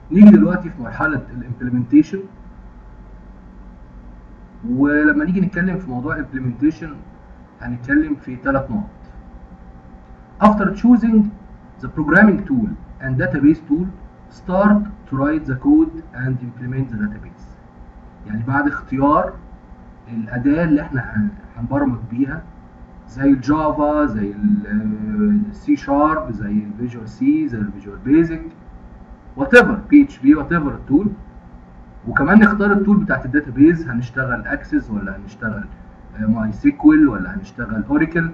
نيجي دلوقتي في مرحله الامبلمنتيشن ولما نيجي نتكلم في موضوع الامبلمنتيشن هنتكلم في ثلاث نقط After choosing the programming tool and database tool, start to write the code and implement the database. يعني بعد اختيار الأداة اللي احنا هن- هنبرمج بيها زي الجافا زي السي شارب زي الفيجوال سي زي الفيجوال بيزك وات ايفر بي اتش بي وات ايفر التول وكمان نختار التول بتاعت الداتابيز هنشتغل اكسس ولا هنشتغل ماي سيكوال ولا هنشتغل اوراكل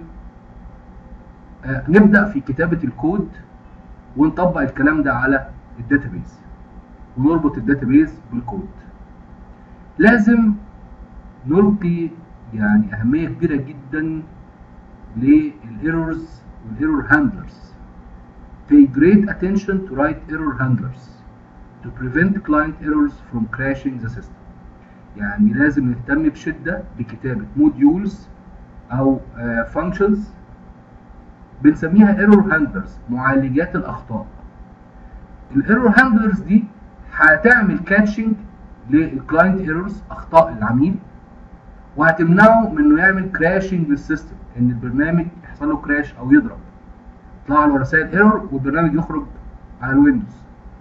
نبدا في كتابه الكود ونطبق الكلام ده على الداتابيز ونربط الداتابيز بالكود لازم نلقي يعني اهميه كبيره جدا للايرورز والايرور هاندلرز pay great attention to write error handlers to prevent client errors from crashing the system يعني لازم نهتم بشدة بكتابة موديولز أو functions بنسميها error handlers معالجات الأخطاء الايرور هاندلرز دي هتعمل كاتشنج للكلاينت ايرورز اخطاء العميل وهتمنعه من انه يعمل كراشنج للسيستم ان البرنامج يحصل له كراش او يضرب يطلع له رسائل ايرور والبرنامج يخرج على الويندوز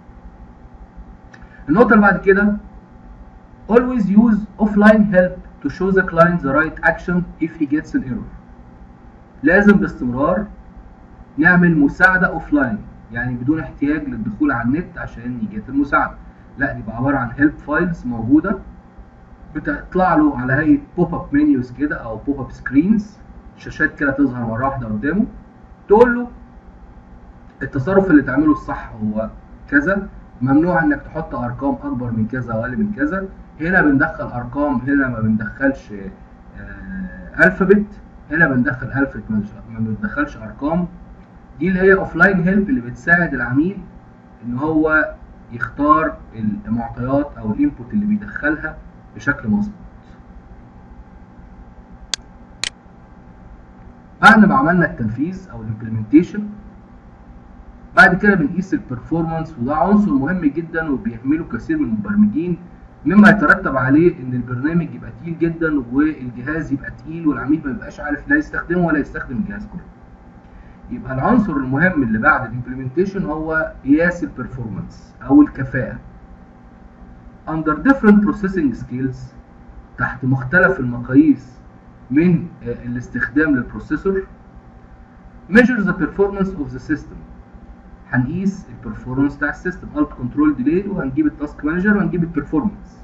النقطة اللي بعد كده always use offline help to show the client the right action if he gets an error لازم باستمرار نعمل مساعدة اوفلاين يعني بدون احتياج للدخول على النت عشان يجي المساعدة لا دي بقى عبارة عن هيلب فايلز موجودة بتطلع له على هيئة بوب اب منيوز كده او بوب اب سكرينز شاشات كده تظهر مرة واحدة قدامه تقول له التصرف اللي تعمله الصح هو كذا ممنوع انك تحط ارقام اكبر من كذا واقل من كذا هنا بندخل ارقام هنا ما بندخلش الفابت هنا بندخل الفابت ما بندخلش ارقام دي اللي هي اوفلاين هيلب اللي بتساعد العميل ان هو يختار المعطيات او الانبوت اللي بيدخلها بشكل مظبوط بعد ما عملنا التنفيذ او الامبلمنتيشن بعد كده بنقيس البرفورمانس وده عنصر مهم جدا وبيهمله كثير من المبرمجين مما يترتب عليه ان البرنامج يبقى تقيل جدا والجهاز يبقى تقيل والعميل ما يبقاش عارف لا يستخدمه ولا يستخدم الجهاز كله يبقى العنصر المهم اللي بعد الامبلمنتيشن هو قياس البرفورمانس او الكفاءه under different processing skills تحت مختلف المقاييس من الاستخدام للبروسيسور measure the performance of the system هنقيس البرفورمانس بتاع السيستم الت كنترول ديلي وهنجيب التاسك مانجر وهنجيب البرفورمانس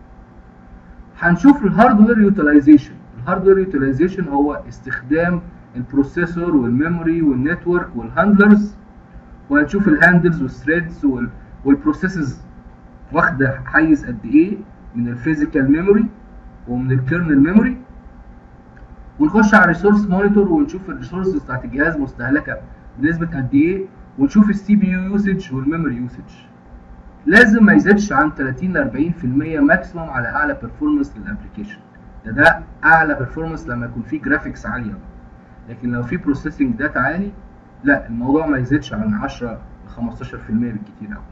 هنشوف الهاردوير يوتيلايزيشن الهاردوير يوتيلايزيشن هو استخدام البروسيسور والميموري والنتورك والهاندلرز وهنشوف الهاندلز والثريدز والبروسيسز واخده حيز قد ايه من الفيزيكال ميموري ومن الكيرنل ميموري ونخش على الريسورس مونيتور ونشوف الريسورسز بتاعت الجهاز مستهلكه بنسبه قد ايه ونشوف السي بي يو يوسج والميموري يوسج لازم ما يزيدش عن 30 ل 40% ماكسيموم على اعلى بيرفورمانس للابلكيشن ده ده اعلى بيرفورمانس لما يكون فيه جرافيكس عاليه لكن لو في بروسيسنج داتا عالي لا الموضوع ما يزيدش عن 10 ل 15% بالكتير قوي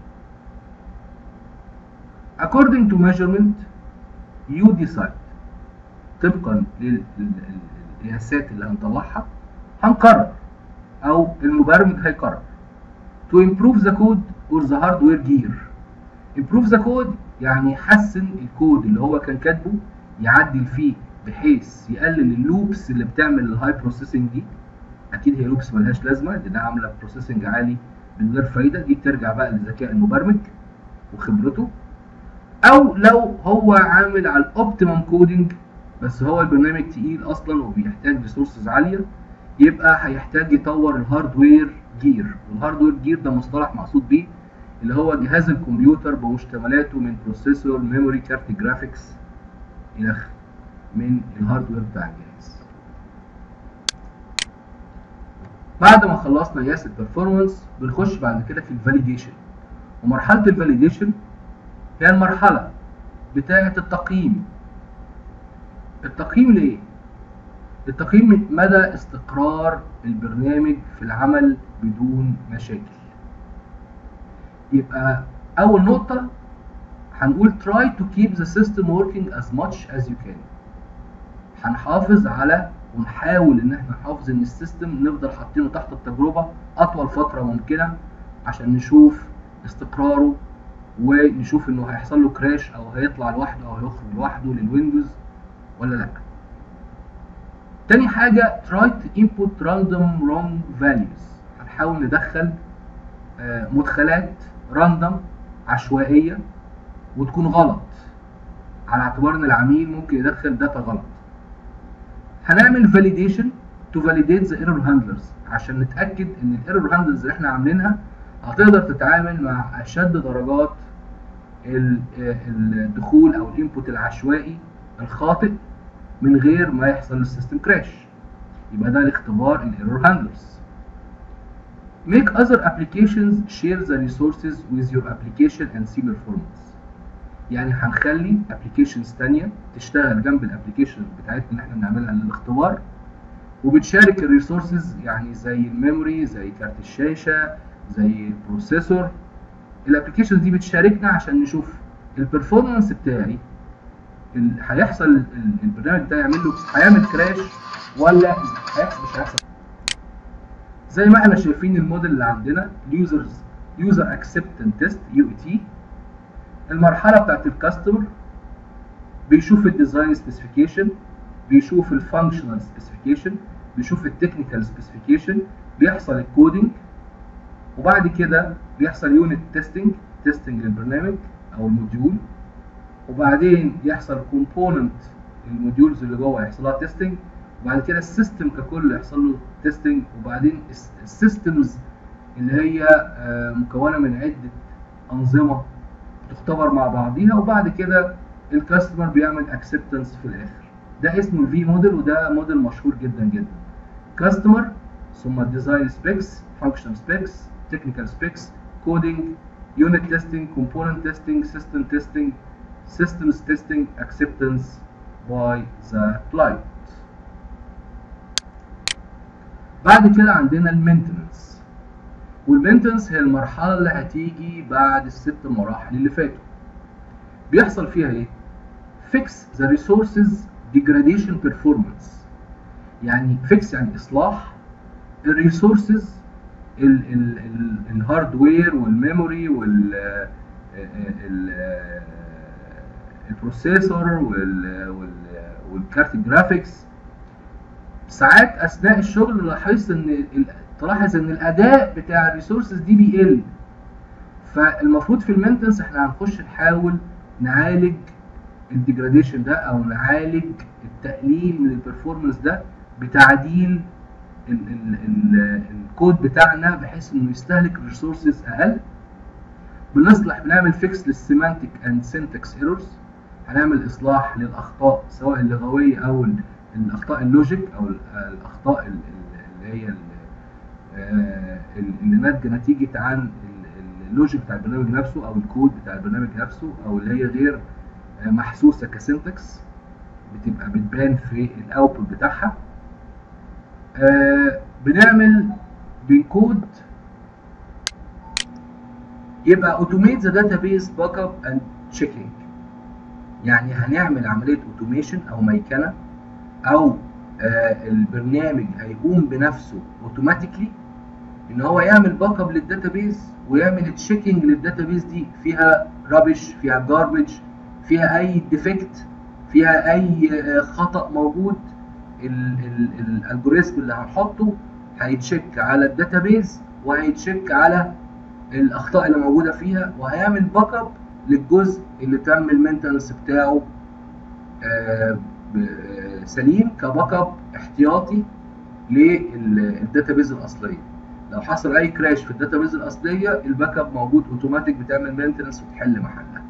according to measurement you decide طبقا للقياسات اللي هنطلعها هنقرر او المبرمج هيقرر to improve the code or the hardware gear improve the code يعني يحسن الكود اللي هو كان كاتبه يعدل فيه بحيث يقلل اللوبس اللي بتعمل الهاي بروسيسنج دي اكيد هي لوبس ملهاش لازمه لانها عامله بروسيسنج عالي من غير فايده دي بترجع بقى لذكاء المبرمج وخبرته او لو هو عامل على الاوبتيمم كودنج بس هو البرنامج تقيل اصلا وبيحتاج ريسورسز عاليه يبقى هيحتاج يطور الهاردوير جير والهاردوير جير ده مصطلح مقصود بيه اللي هو جهاز الكمبيوتر بمشتملاته من بروسيسور ميموري كارت جرافيكس الى من الهاردوير بتاع الجهاز بعد ما خلصنا قياس البرفورمانس بنخش بعد كده في الفاليديشن ومرحله الفاليديشن هي المرحله بتاعه التقييم التقييم ليه التقييم مدى استقرار البرنامج في العمل بدون مشاكل يبقى اول نقطه هنقول try to keep the system working as much as you can هنحافظ على ونحاول ان احنا نحافظ ان السيستم نفضل حاطينه تحت التجربه اطول فتره ممكنه عشان نشوف استقراره ونشوف انه هيحصل له كراش او هيطلع لوحده او هيخرج لوحده للويندوز ولا لا تاني حاجة try to input random wrong values هنحاول ندخل آه، مدخلات راندوم عشوائية وتكون غلط على اعتبار ان العميل ممكن يدخل داتا غلط هنعمل validation to validate the error handlers عشان نتأكد ان الايرور handlers اللي احنا عاملينها هتقدر تتعامل مع اشد درجات ال- آه، الدخول او الانبوت العشوائي الخاطئ من غير ما يحصل السيستم كراش يبقى ده الاختبار الايرور هاندلرز make other applications share the resources with your application and see performance يعني هنخلي applications تانية تشتغل جنب الابلكيشن بتاعتنا اللي احنا بنعملها للاختبار وبتشارك الريسورسز يعني زي الميموري زي كارت الشاشة زي البروسيسور الابلكيشن دي بتشاركنا عشان نشوف البرفورمانس بتاعي ال- هيحصل ال- البرنامج ده يعمل له هيعمل كراش ولا هيحصل مش هيحصل زي ما احنا شايفين الموديل اللي عندنا اليوزرز يوزر اكسبتنس تيست يو اي تي المرحله بتاعت الكاستمر بيشوف الديزاين سبيسيفيكيشن بيشوف الفانكشنال سبيسيفيكيشن بيشوف التكنيكال سبيسيفيكيشن بيحصل الكودينج وبعد كده بيحصل يونت تيستنج تيستنج للبرنامج او الموديول وبعدين يحصل كومبوننت الموديولز اللي جوه يحصل لها تيستنج وبعد كده السيستم ككل يحصل له تيستنج وبعدين السيستمز اللي هي آه، مكونه من عده انظمه تختبر مع بعضيها وبعد كده الكاستمر بيعمل اكسبتنس في الاخر ده اسمه الفي موديل وده موديل مشهور جدا جدا كاستمر ثم ديزاين سبيكس فانكشن سبيكس تكنيكال سبيكس كودينج يونت تيستنج كومبوننت تيستنج سيستم تيستنج systems testing acceptance by the client بعد كده عندنا المينتنس والمينتنس هي المرحلة اللي هتيجي بعد الست مراحل اللي فاتوا بيحصل فيها ايه؟ fix the resources degradation performance يعني fix يعني اصلاح الريسورسز الهاردوير والميموري وال ال- البروسيسور وال- وال- والكارت الجرافيكس ساعات اثناء الشغل لاحظت ان ال- تلاحظ ان الاداء بتاع الريسورسز دي بيقل فالمفروض في المينتنس احنا هنخش نحاول نعالج الديجراديشن ده او نعالج التقليل من البرفورمانس ده بتعديل ال ال ال الكود بتاعنا بحيث انه يستهلك ريسورسز اقل بنصلح بنعمل فيكس للسيمانتك اند سينتكس ايرورز هنعمل اصلاح للاخطاء سواء اللغويه او ال- الاخطاء اللوجيك او ال- الاخطاء ال- ال- اللي هي ال- آه، اللي ناتجه نتيجه عن ال- ال- اللوجيك بتاع البرنامج نفسه او الكود بتاع البرنامج نفسه او اللي هي غير آه، محسوسه كسنتكس بتبقى بتبان في الاوتبوت بتاعها آه، بنعمل بنكود يبقى اوتوميت ذا داتابيز باك اب اند تشيكينج يعني هنعمل عمليه اوتوميشن او ميكنه او آه البرنامج هيقوم بنفسه اوتوماتيكلي ان هو يعمل باك اب للداتابيز ويعمل تشيكينج للداتابيز دي فيها رابش فيها جاربج فيها اي ديفكت فيها اي آه، خطا موجود الالجوريزم اللي هنحطه هيتشيك على الداتابيز وهيتشيك على الاخطاء اللي موجوده فيها وهيعمل باك اب للجزء اللي تم المينتنس بتاعه آه، ب- آه، سليم كباك اب احتياطي للداتابيز الاصليه لو حصل اي كراش في الداتابيز الاصليه الباك اب موجود اوتوماتيك بتعمل مينتنس وتحل محلها